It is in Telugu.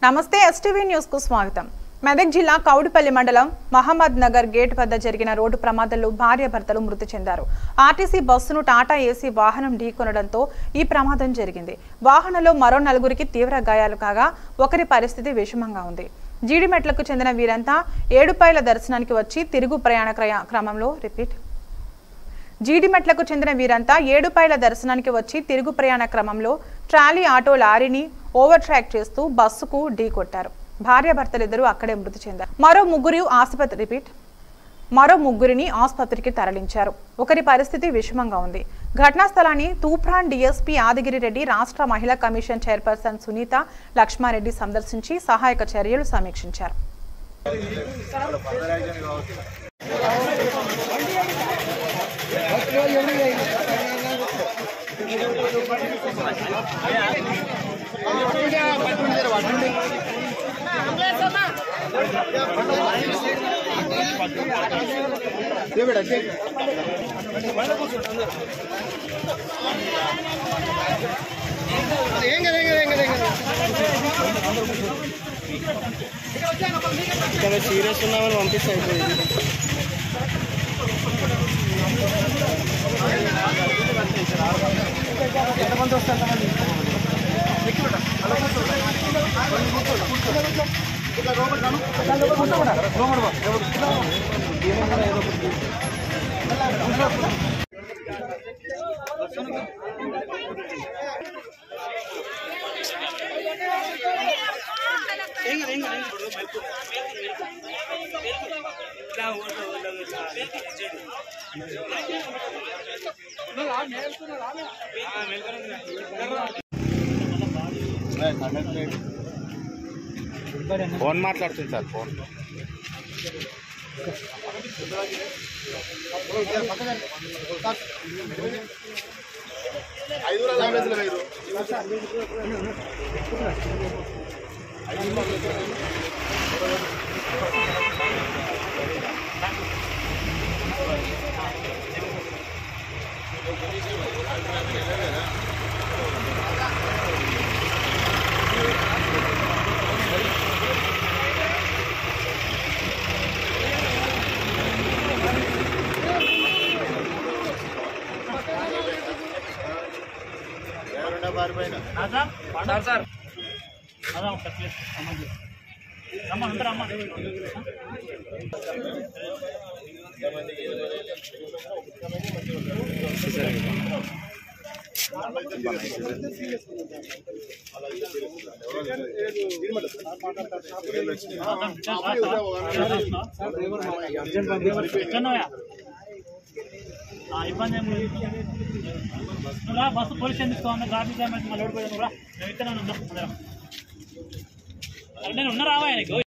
నమస్తే ఎస్టీవీ న్యూస్ కు స్వాగతం మెదక్ జిల్లా కౌడిపల్లి మండలం మహమ్మద్ నగర్ గేట్ వద్ద జరిగిన రోడ్డు ప్రమాదంలో భార్యాభర్తలు మృతి చెందారు ఆర్టీసీ బస్సును టాటా ఏసీ వాహనం ఢీకొనడంతో ఈ ప్రమాదం జరిగింది వాహనంలో మరో నలుగురికి తీవ్ర గాయాలు కాగా ఒకరి పరిస్థితి విషమంగా ఉంది జీడిమెట్లకు చెందిన వీరంతా ఏడుపాయల దర్శనానికి వచ్చి తిరుగు ప్రయాణ క్రయ- క్రమంలో రిపీట్ జీడిమెట్లకు చెందిన వీరంతా ఏడుపాయల దర్శనానికి వచ్చి తిరుగు ప్రయాణ క్రమంలో ట్రాలీ ఆటో లారీని ఓవర్ ట్రాక్ చేస్తూ బస్సుకు ఢీకొట్టారు భార్యాభర్తలిద్దరూ అక్కడే మృతి చెందారు మరో ముగ్గురు ఆసుపత్రి రిపీట్ మరో ముగ్గురిని ఆసుపత్రికి తరలించారు ఒకరి పరిస్థితి విషమంగా ఉంది ఘటనా స్థలాన్ని తూప్రాన్ డీఎస్పీ యాదగిరి రెడ్డి రాష్ట్ర మహిళా కమిషన్ చైర్పర్సన్ సునీత లక్ష్మారెడ్డి సందర్శించి సహాయక చర్యలు సమీక్షించారు ఇక్కడ సీరియస్ ఉన్నామని పంపిస్తే అయిపోయింది ఎంతమంది వస్తారు ఎంతమంది ఫోన్ మాట్లాడుతుంది సార్ ఫోన్ ఎక్కడున్నావా? ఆ, ఇబ్బంది ఏం లేదు నువ్వు రా, బస్సు పోలీస్ స్టేషన్ తీసుకోవాలి ట్రాఫిక్ జామ్ అయితే మళ్ళీ ఓడిపోయాను రా మేము ఇక్కడే ఉన్నాం అందరం. అరే నేను ఉన్నా రావా ఆయనకు